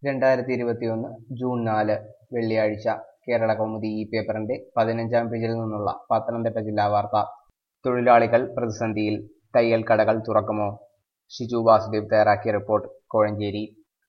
രണ്ടായിരത്തി ഇരുപത്തിയൊന്ന് ജൂൺ നാല് വെള്ളിയാഴ്ച കേരള കൗമുദി ഈ പേപ്പറിന്റെ പതിനഞ്ചാം പേജിൽ നിന്നുള്ള പത്തനംതിട്ട ജില്ലാ വാർത്ത തൊഴിലാളികൾ പ്രതിസന്ധിയിൽ തയ്യൽ കടകൾ തുറക്കുമോ ഷിജു വാസുദേവ് തയ്യാറാക്കിയ റിപ്പോർട്ട് കോഴഞ്ചേരി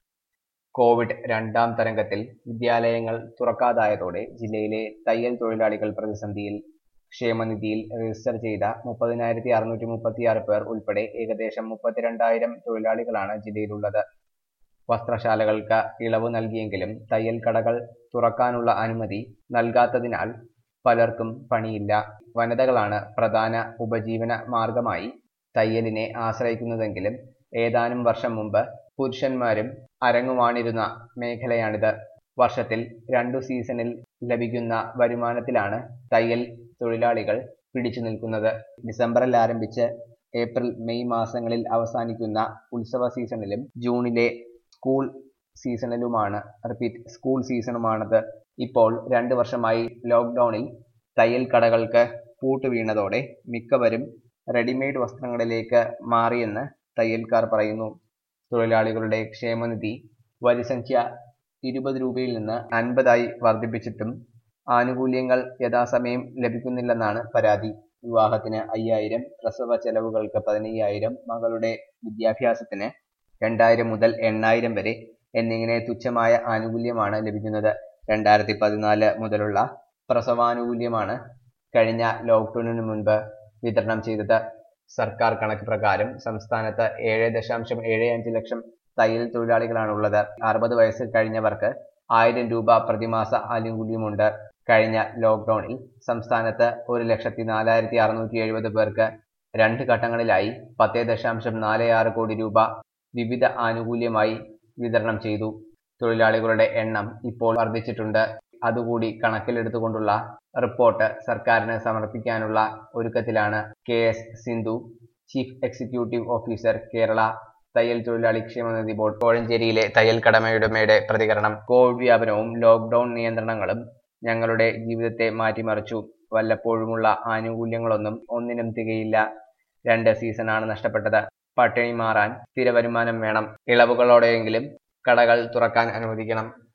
കോവിഡ് രണ്ടാം തരംഗത്തിൽ വിദ്യാലയങ്ങൾ തുറക്കാതായതോടെ ജില്ലയിലെ തയ്യൽ തൊഴിലാളികൾ പ്രതിസന്ധിയിൽ ക്ഷേമനിധിയിൽ രജിസ്റ്റർ ചെയ്ത മുപ്പതിനായിരത്തി അറുന്നൂറ്റി മുപ്പത്തിയാറ് പേർ ഉൾപ്പെടെ ഏകദേശം മുപ്പത്തിരണ്ടായിരം തൊഴിലാളികളാണ് ജില്ലയിലുള്ളത് വസ്ത്രശാലകൾക്ക് ഇളവ് നൽകിയെങ്കിലും തയ്യൽ കടകൾ തുറക്കാനുള്ള അനുമതി നൽകാത്തതിനാൽ പലർക്കും പണിയില്ല വനിതകളാണ് പ്രധാന ഉപജീവന മാർഗമായി തയ്യലിനെ ആശ്രയിക്കുന്നതെങ്കിലും ഏതാനും വർഷം മുമ്പ് പുരുഷന്മാരും അരങ്ങുവാണിരുന്ന മേഖലയാണിത് വർഷത്തിൽ രണ്ടു സീസണിൽ ലഭിക്കുന്ന വരുമാനത്തിലാണ് തയ്യൽ തൊഴിലാളികൾ പിടിച്ചു നിൽക്കുന്നത് ഡിസംബറിൽ ആരംഭിച്ച് ഏപ്രിൽ മെയ് മാസങ്ങളിൽ അവസാനിക്കുന്ന ഉത്സവ സീസണിലും ജൂണിലെ സ്കൂൾ സീസണിലുമാണ് റിപ്പീറ്റ് സ്കൂൾ സീസണുമാണത് ഇപ്പോൾ രണ്ട് വർഷമായി ലോക്ക്ഡൌണിൽ തയ്യൽ കടകൾക്ക് പൂട്ട് വീണതോടെ മിക്കവരും റെഡിമെയ്ഡ് വസ്ത്രങ്ങളിലേക്ക് മാറിയെന്ന് തയ്യൽക്കാർ പറയുന്നു തൊഴിലാളികളുടെ ക്ഷേമനിധി വരിസംഖ്യ ഇരുപത് രൂപയിൽ നിന്ന് അൻപതായി വർദ്ധിപ്പിച്ചിട്ടും ആനുകൂല്യങ്ങൾ യഥാസമയം ലഭിക്കുന്നില്ലെന്നാണ് പരാതി വിവാഹത്തിന് അയ്യായിരം പ്രസവ ചെലവുകൾക്ക് പതിനയ്യായിരം മകളുടെ വിദ്യാഭ്യാസത്തിന് രണ്ടായിരം മുതൽ എണ്ണായിരം വരെ എന്നിങ്ങനെ തുച്ഛമായ ആനുകൂല്യമാണ് ലഭിക്കുന്നത് രണ്ടായിരത്തി പതിനാല് മുതലുള്ള പ്രസവാനുകൂല്യമാണ് കഴിഞ്ഞ ലോക്ക്ഡൌണിന് മുൻപ് വിതരണം ചെയ്തത് സർക്കാർ കണക്ക് പ്രകാരം സംസ്ഥാനത്ത് ഏഴ് ദശാംശം ഏഴ് അഞ്ച് ലക്ഷം തയ്യൽ തൊഴിലാളികളാണുള്ളത് അറുപത് വയസ്സ് കഴിഞ്ഞവർക്ക് ആയിരം രൂപ പ്രതിമാസ ആനുകൂല്യമുണ്ട് കഴിഞ്ഞ ലോക്ക്ഡൌണിൽ സംസ്ഥാനത്ത് ഒരു ലക്ഷത്തി നാലായിരത്തി അറുന്നൂറ്റി എഴുപത് പേർക്ക് രണ്ട് ഘട്ടങ്ങളിലായി പത്ത് ദശാംശം നാല് ആറ് കോടി രൂപ വിവിധ ആനുകൂല്യമായി വിതരണം ചെയ്തു തൊഴിലാളികളുടെ എണ്ണം ഇപ്പോൾ വർദ്ധിച്ചിട്ടുണ്ട് അതുകൂടി കണക്കിലെടുത്തുകൊണ്ടുള്ള റിപ്പോർട്ട് സർക്കാരിന് സമർപ്പിക്കാനുള്ള ഒരുക്കത്തിലാണ് K S Sindhu chief executive officer Kerala തയ്യൽ തൊഴിലാളി ക്ഷേമനിധി ബോർഡ് കോഴഞ്ചേരിയിലെ തയ്യൽ കടമയുടമയുടെ പ്രതികരണം കോവിഡ് വ്യാപനവും ലോക്ക്ഡൌൺ നിയന്ത്രണങ്ങളും ഞങ്ങളുടെ ജീവിതത്തെ മാറ്റിമറിച്ചു വല്ലപ്പോഴുമുള്ള ആനുകൂല്യങ്ങളൊന്നും ഒന്നിനും തികയില്ല രണ്ട് സീസണാണ് നഷ്ടപ്പെട്ടത് പട്ടിണി മാറാൻ സ്ഥിര വരുമാനം വേണം ഇളവുകളോടെയെങ്കിലും കടകൾ തുറക്കാൻ അനുവദിക്കണം